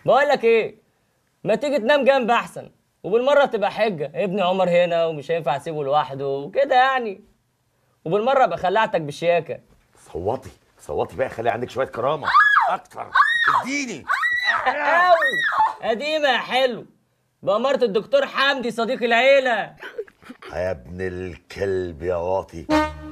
بقول لك ايه ما تيجي تنام جنب احسن وبالمره تبقى حجه ابني عمر هنا ومش هينفع اسيبه لوحده وكده يعني وبالمره ابقى خلعتك بالشياكه صوتي صوتي بقى خلي عندك شويه كرامه اكتر اديني أو قديمه يا حلو بأمارة الدكتور حمدي صديق العيله يا ابن الكلب يا واطي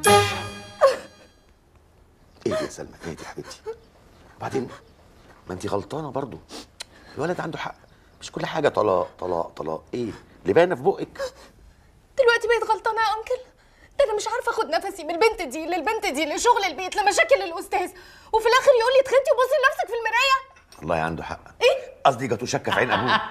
ايه يا سلمى ايه دي حبيبتي بعدين ما انت غلطانه برضو الولد عنده حق مش كل حاجه طلاق طلاق طلاق ايه اللي باينه في بقك دلوقتي بقيت غلطانه يا انكل ده انا مش عارفه اخد نفسي من البنت دي للبنت دي لشغل البيت لمشاكل الاستاذ وفي الاخر يقول لي اتخنتي وبصي لنفسك في المرايه والله عنده حق ايه قصدي جاتو شكه في عين ابوه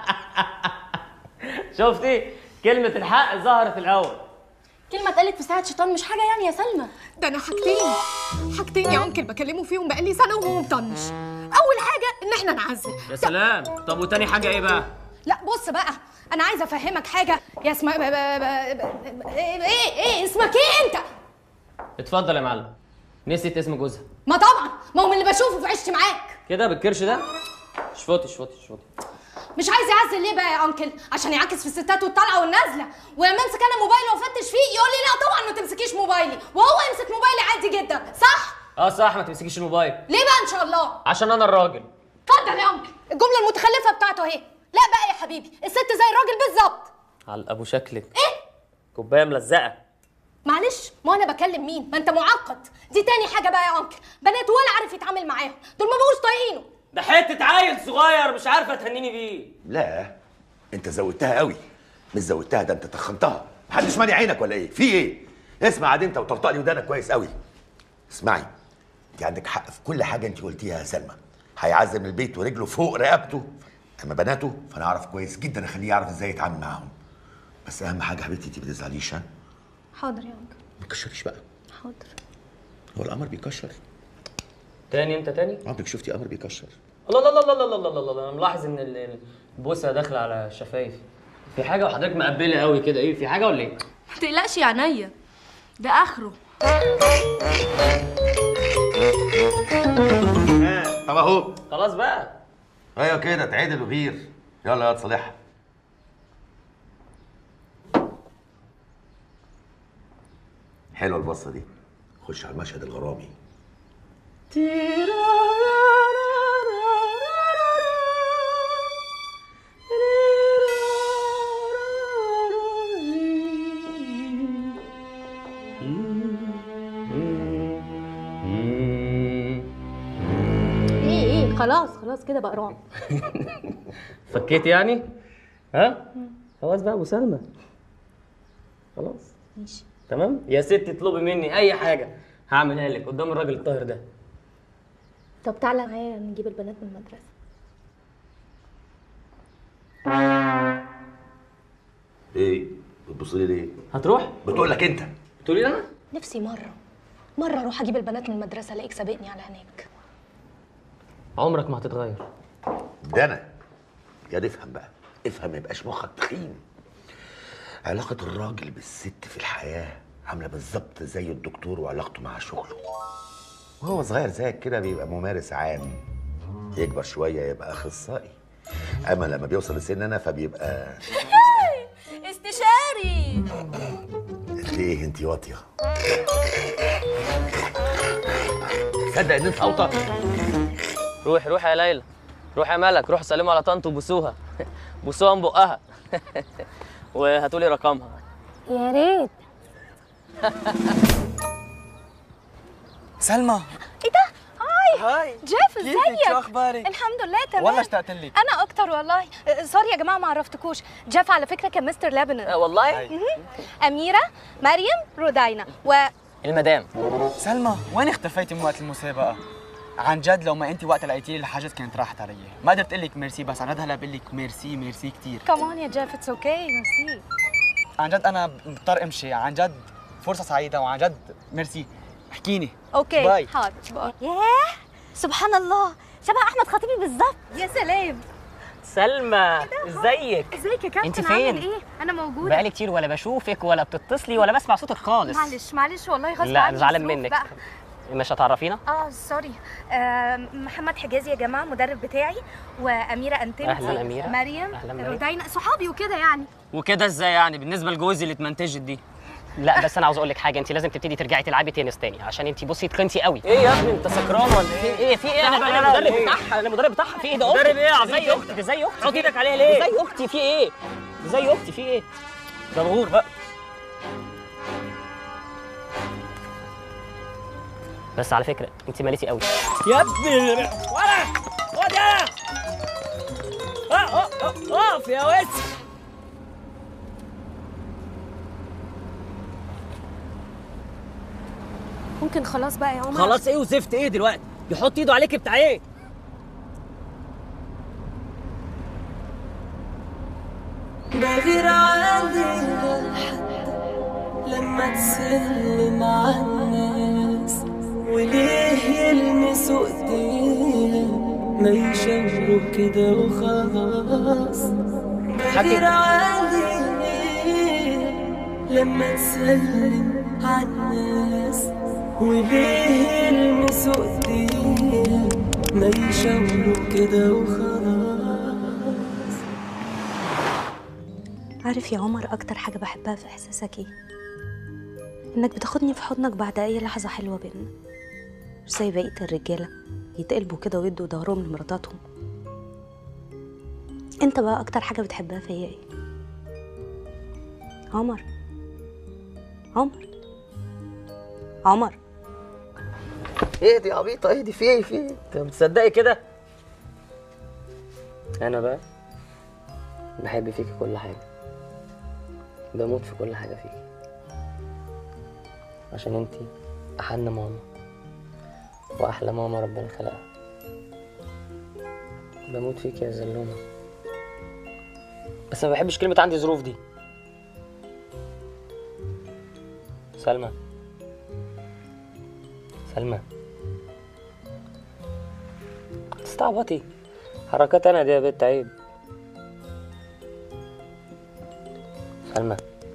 شفتي كلمه الحق ظهرت الاول كلمه اتقالت في ساعه شيطان مش حاجه يعني يا سلمى ده انا حاجتين حاجتين يا انكل بكلمه فيهم بقالي سنه وهو مطنش اول حاجه ان احنا نعزل يا سلام طب وتاني حاجه ايه بقى لا بص بقى انا عايزه افهمك حاجه يا اسمها ب... ب... ب... ب... ايه ايه اسمك ايه انت اتفضل يا معلم نسيت اسم جوزها ما طبعا ما هو من اللي بشوفه في عشتي معاك كده بالكرش ده شفوتي شفوتي شفوتي مش عايز يعزل ليه بقى يا انكل عشان يعكس في الستات والطالعه والنازله ولما امسك انا موبايلي وافتش فيه يقول لي لا طبعا ما تمسكيش موبايلي وهو يمسك موبايلي عادي جدا صح اه صح ما تمسكيش الموبايل ليه بقى ان شاء الله عشان انا الراجل اتفضل يا انكل الجمله المتخلفه بتاعته اهي لا بقى يا حبيبي الست زي الراجل بالظبط على ابو شكلك ايه كوبايه ملزقه معلش ما انا بكلم مين ما انت معقد دي تاني حاجه بقى يا انكل بنات ولا عارف يتعامل معاهم دول ما بقوش طايقينه ده حته عيل صغير مش عارفه تهنيني بيه لا انت زودتها قوي مش زودتها ده انت تخنتها محدش مانع عينك ولا ايه في ايه اسمع عاد انت وطرطق لي ودانك كويس قوي اسمعي انت عندك حق في كل حاجه انت قلتيها يا سلمى هيعزم البيت ورجله فوق رقبته اما بناته فانا اعرف كويس جدا اخليه يعرف ازاي يتعامل معاهم بس اهم حاجه حبيبتي انت ما تزعليش ها حاضر يا انكل ما تكشريش بقى حاضر هو القمر بيكشر تاني انت تاني عمرك شفتي قمر بيكشر الله الله الله الله الله الله الله الله انا ملاحظ ان ال- ال- البوسه داخله على الشفايف في حاجه وحضرتك مقبله قوي كده ايه في حاجه ولا ايه ما تقلقش يا عينيا ده اخره طب اهو خلاص بقى ايوه كده تعدل وغير يلا يا صالحها حلوه البصه دي خش على المشهد الغرامي ايه ايه خلاص خلاص كده بقى رعب فكيت يعني ها خلاص بقى ابو سلمى خلاص ماشي تمام يا ستي اطلبي مني اي حاجه هعملها لك قدام الراجل الطاهر ده طب تعالى معايا نجيب البنات من المدرسه ايه بتبص لي ليه هتروح بتقول لك انت تقولي لي انا نفسي مره مره اروح اجيب البنات من المدرسه الاقيك سابقني على هناك عمرك ما هتتغير ده انا يا افهم بقى افهم ما يبقاش مخك تخين علاقة الراجل بالست في الحياة عاملة بالظبط زي الدكتور وعلاقته مع شغله وهو صغير زيك كده بيبقى ممارس عام يكبر شوية يبقى أخصائي أما لما بيوصل لسننا فبيبقى استشاري قد إيه أنت واطية تصدق إن أنت أوطى روحي روحي يا ليلى روحي يا ملك روحي سلموا على طنط وبوسوها بوسوها من بقها وهاتولي رقمها يا ريت سلمى ايه ده هاي هاي جيف كيفك؟ ازيك شو اخبارك؟ الحمد لله تمام والله اشتقت لك انا اكتر والله أه، سوري يا جماعه ما عرفتكوش جيف على فكره كان مستر لابنر آه والله هاي. اميره مريم رودينا و المدام سلمى وين اختفيتي من وقت المسابقة؟ عن جد لو ما انت وقت لقيتي لي الحاجات كانت راحت علي ما قدرت اقول لك ميرسي بس عن جد هلا بقول لك ميرسي ميرسي كثير كمان يا جيف اتس اوكي ميرسي عن جد انا مضطر امشي عن جد فرصة سعيدة وعن جد ميرسي احكيني اوكي باي. حاضر باي ياه سبحان الله شبه احمد خطيبي بالظبط يا سلام سلمى ازيك ازيك يا كابتن انت فين؟ عامل ايه انا موجوده بقالي كتير ولا بشوفك ولا بتتصلي ولا بسمع صوتك خالص معلش معلش والله غصب لا، عني أنا زعلان الظروف منك. بقى. مش هتعرفينا اه سوري آه محمد حجازي يا جماعه المدرب بتاعي واميره انتمتي أهلاً أميرة. مريم أهلاً مريم. رودينا صحابي وكده يعني وكده ازاي يعني بالنسبه لجوزي اللي اتمنتجت دي لا بس انا عاوز اقول لك حاجه انت لازم تبتدي ترجعي تلعبي تنس تاني عشان انت بصي تخنتي قوي ايه يا ابني انت سكران ولا في ايه؟ ايه في ايه انا لا، انا لا، المدرب إيه؟ بتاعها انا المدرب بتاعها في ايه ده مدرب ايه يا عظيم زي اختك؟ اختي ده زي اختي حط ايدك عليها ليه؟ زي اختي في ايه ده زي اختي في ايه ده مغور بقى بس على فكره انت مالتي قوي يا ابني ولا خد يا اه اه اه اقف يا وسخ ممكن خلاص بقى يا عمر خلاص ايه وزفت ايه دلوقتي؟ يحط ايده عليك بتاع ايه؟ بغير عادي حتى لما تسلم على الناس وليه يلمسوا ايديها ما يشاوروا كده وخلاص بغير عادي لما تسلم على الناس وليه يلمسوا ايديها ما يشاوروا كده وخلاص عارف يا عمر اكتر حاجه بحبها في احساسك ايه انك بتاخدني في حضنك بعد اي لحظه حلوه بينا مش زي بقيه الرجاله يتقلبوا كده ويدوا ظهرهم لمراتاتهم انت بقى اكتر حاجه بتحبها فيا ايه عمر عمر عمر ايه دي عبيطه ايه دي في ايه في ايه؟ انت متصدقي كده؟ انا بقى بحب فيكي كل حاجه بموت في كل حاجه فيكي عشان انتي احن ماما واحلى ماما ربنا خلقها بموت فيكي يا زلومه بس ما بحبش كلمه عندي ظروف دي سلمى سلمى استعبطي حركات انا دي يا بنت عيب سلمى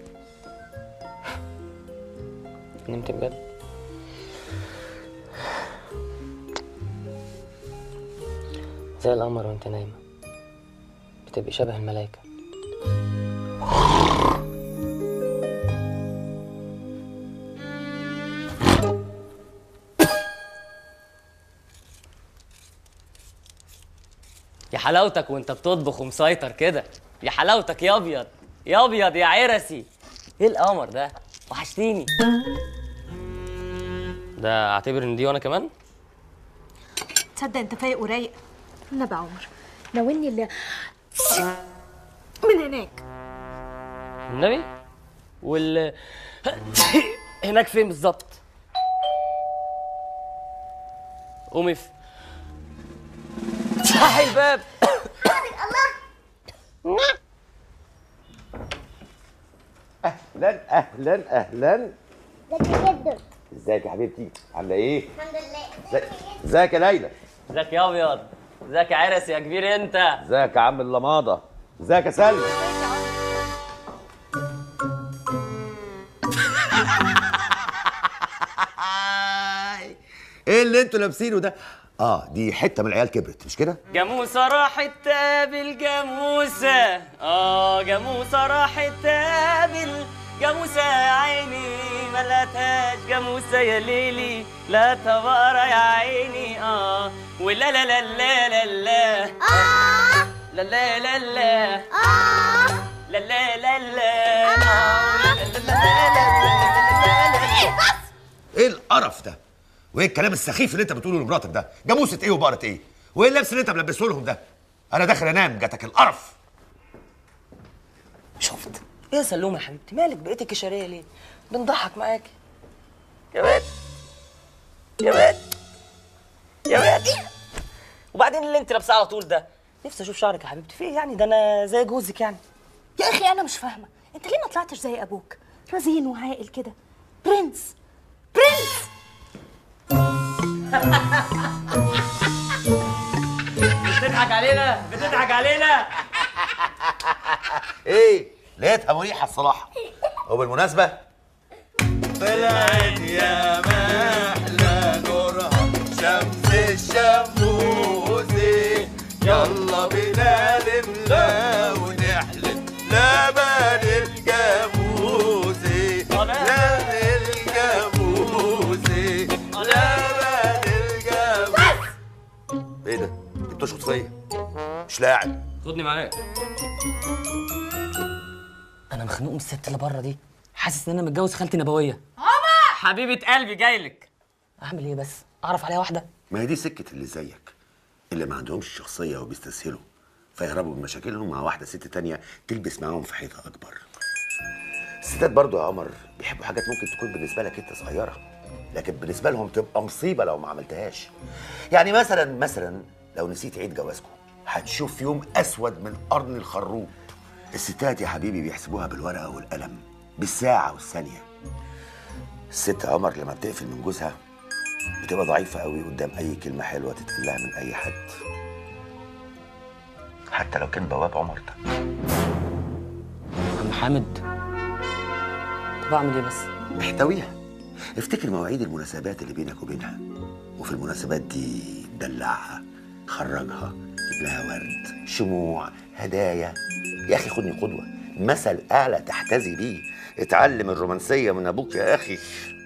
نمت بجد زي القمر وانت نايمة بتبقي شبه الملايكة يا حلاوتك وانت بتطبخ ومسيطر كده يا حلاوتك يا ابيض يا ابيض يا عرسي ايه القمر ده وحشتيني ده اعتبر ان دي وانا كمان تصدق انت فايق ورايق النبي عمر ناولني اللي من هناك النبي وال هناك فين بالظبط قومي في افتحي الباب اهلا اهلا اهلا ازيك يا جدو ازيك يا حبيبتي عامله ايه الحمد لله ازيك ازيك يا ليلى ازيك يا ابيض ازيك يا عرس يا كبير انت ازيك يا عم اللماضه ازيك يا سلمى ايه اللي انتوا لابسينه ده اه دي حته من العيال كبرت مش كده جاموسة راحت تقابل جاموسة اه جاموسة راحت تقابل جاموسة يا عيني ما لقتهاش جاموسة يا ليلي لا تبارة يا عيني اه ولا لا لا لا لا لا اه لا لا لا لا اه لا لا لا لا آه، لا لا لا لا لا لا لا. ايه القرف ده وايه الكلام السخيف اللي انت بتقوله لمراتك ده جاموسه ايه وبقره ايه وايه اللبس اللي انت ملبسه لهم ده انا داخل انام جاتك القرف شفت ايه يا سلومه يا حبيبتي مالك بقيتي كشريه ليه بنضحك معاكي يا بنت يا بنت يا بنت وبعدين اللي انت لابساه على طول ده نفسي اشوف شعرك يا حبيبتي في ايه يعني ده انا زي جوزك يعني يا اخي انا مش فاهمه انت ليه ما طلعتش زي ابوك رزين وعاقل كده برنس برنس بتضحك علينا بتضحك علينا ايه لقيتها مريحه الصراحه وبالمناسبه طلعت يا محلى شمس الشموسي يلا بينا نملى ونحلم لبن الجاموسي لبن الجاموسي لبن الجاموسي ايه ده؟ انت بتشخط فيا مش لاعب خدني معاك انا مخنوق من الست اللي بره دي حاسس ان انا متجوز خالتي نبويه حبيبه قلبي جايلك اعمل ايه بس اعرف عليها واحده ما هي دي سكة اللي زيك اللي ما عندهمش شخصية وبيستسهلوا فيهربوا من مشاكلهم مع واحدة ست تانية تلبس معاهم في حيطة أكبر الستات برضو يا عمر بيحبوا حاجات ممكن تكون بالنسبة لك أنت صغيرة لكن بالنسبة لهم تبقى مصيبة لو ما عملتهاش يعني مثلا مثلا لو نسيت عيد جوازكم هتشوف يوم أسود من قرن الخروب الستات يا حبيبي بيحسبوها بالورقة والقلم بالساعة والثانية الست يا عمر لما بتقفل من جوزها بتبقى ضعيفة قوي قدام أي كلمة حلوة تتقال لها من أي حد حتى لو كان بواب عمرتك عم حامد طب اعمل ايه بس احتويها افتكر مواعيد المناسبات اللي بينك وبينها وفي المناسبات دي دلعها خرجها جيب لها ورد شموع هدايا يا اخي خدني قدوه مثل اعلى تحتذي بيه اتعلم الرومانسيه من ابوك يا اخي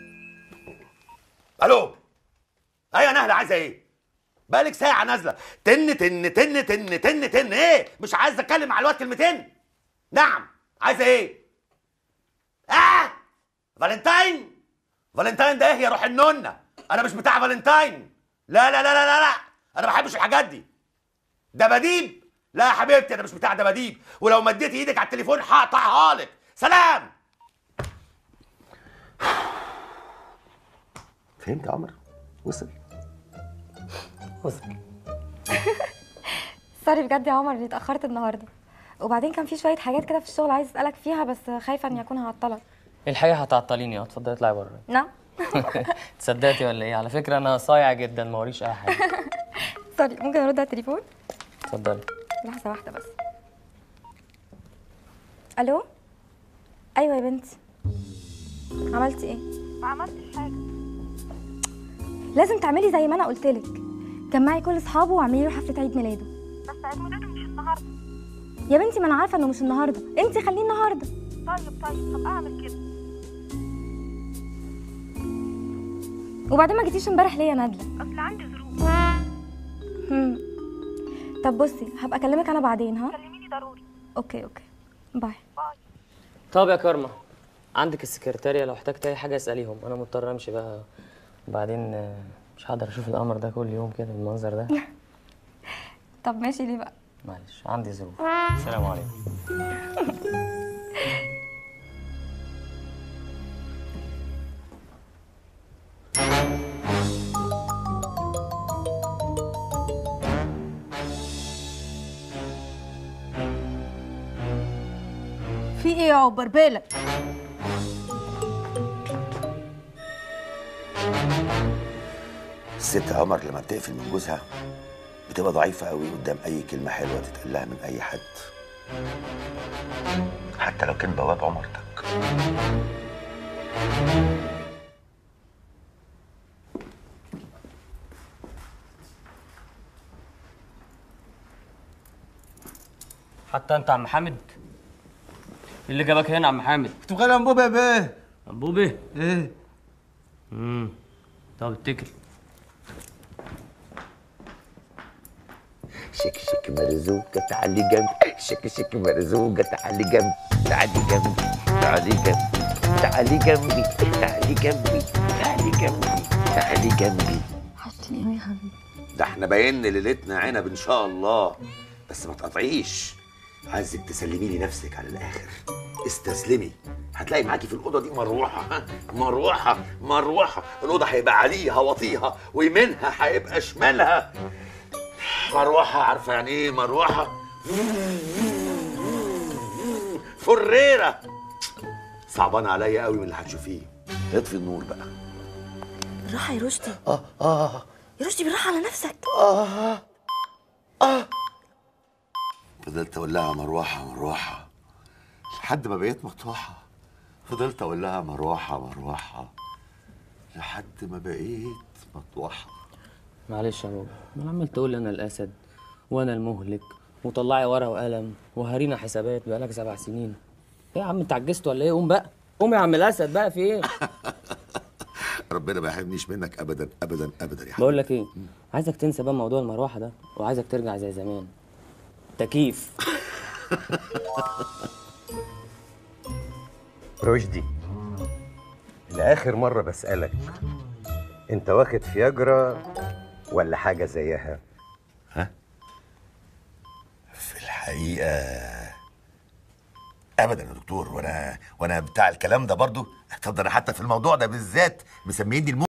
الو ايوه نهله عايزه ايه بقالك ساعه نازله تن تن تن تن تن تن ايه مش عايز اتكلم مع الواد كلمتين نعم عايزه ايه اه فالنتاين فالنتاين ده ايه يا روح النونة انا مش بتاع فالنتاين لا لا لا لا لا, لا. انا ما بحبش الحاجات دي دباديب لا يا حبيبتي انا مش بتاع دباديب ولو مديت ايدك على التليفون هقطعها لك سلام فهمت يا عمر وصل وصل سوري بجد يا عمر اني اتاخرت النهارده وبعدين كان في شويه حاجات كده في الشغل عايز اسالك فيها بس خايفه اني اكون هعطلك الحقيقه هتعطليني اه اتفضلي اطلعي بره نعم تصدقتي ولا ايه على فكره انا صايع جدا ما وريش اي حاجه سوري ممكن ارد على التليفون اتفضلي لحظه واحده بس الو ايوه يا بنتي عملتي ايه ما عملتش حاجة لازم تعملي زي ما انا قلت لك جمعي كل اصحابه واعملي له حفله عيد ميلاده بس عيد ميلاده مش النهاردة يا بنتي ما انا عارفه انه مش النهارده انت خليه النهارده طيب طيب طب أعمل كده وبعدين ما جيتيش امبارح ليه يا نادله أصل عندي ظروف هم. طب بصي هبقى اكلمك انا بعدين ها كلميني ضروري اوكي اوكي باي طب يا كارما عندك السكرتارية لو احتجت اي حاجه اساليهم انا مضطر امشي بقى وبعدين آه، مش هقدر اشوف القمر ده كل يوم كده بالمنظر ده طب ماشي ليه بقى معلش عندي ظروف السلام عليكم في ايه يا عبر بالك الست يا عمر لما بتقفل من جوزها بتبقى ضعيفة قوي قدام أي كلمة حلوة تتقال لها من أي حد حتى لو كان بواب عمرتك حتى انت عم حامد إيه اللي جابك هنا يا عم حامد كنت بغير انبوبه يا بيه انبوبه ايه امم طب اتكل شك شك مرزوقة تعالي جنبي شك شك مرزوقة تعالي جنبي تعالي جنبي تعالي جنبي تعالي جنبي تعالي جنبي تعالي جنبي تعالي جنبي وحشتني قوي يا حبيبي ده احنا باين ليلتنا عنب ان شاء الله بس ما تقطعيش عايزك تسلمي لي نفسك على الاخر استسلمي هتلاقي معاكي في الاوضه دي مروحه ها؟ مروحه مروحه الاوضه هيبقى عليها وطيها ويمينها هيبقى شمالها مروحه عارفه يعني ايه مروحه فريره صعبان عليا قوي من اللي هتشوفيه اطفي النور بقى بالراحه يا رشدي اه اه يا رشدي بالراحه على نفسك آه آه فضلت أقول لها مروحة مروحة لحد ما بقيت مطوحة فضلت أقول لها مروحة مروحة لحد ما بقيت مطوحة معلش يا بابا ما عمال تقول لي انا الاسد وانا المهلك وطلعي ورقه وقلم وهرينا حسابات بقالك سبع سنين ايه يا عم انت عجزت ولا ايه قوم بقى قوم يا عم الاسد بقى في ايه ربنا ما يحرمنيش منك ابدا ابدا ابدا يا حبيبي بقول لك ايه عايزك تنسى بقى موضوع المروحه ده وعايزك ترجع زي زمان تكييف رشدي لآخر مرة بسألك أنت واخد فياجرا ولا حاجة زيها؟ في الحقيقه ابدا يا دكتور وانا وانا بتاع الكلام ده برضو طب ده انا حتى في الموضوع ده بالذات مسميني الم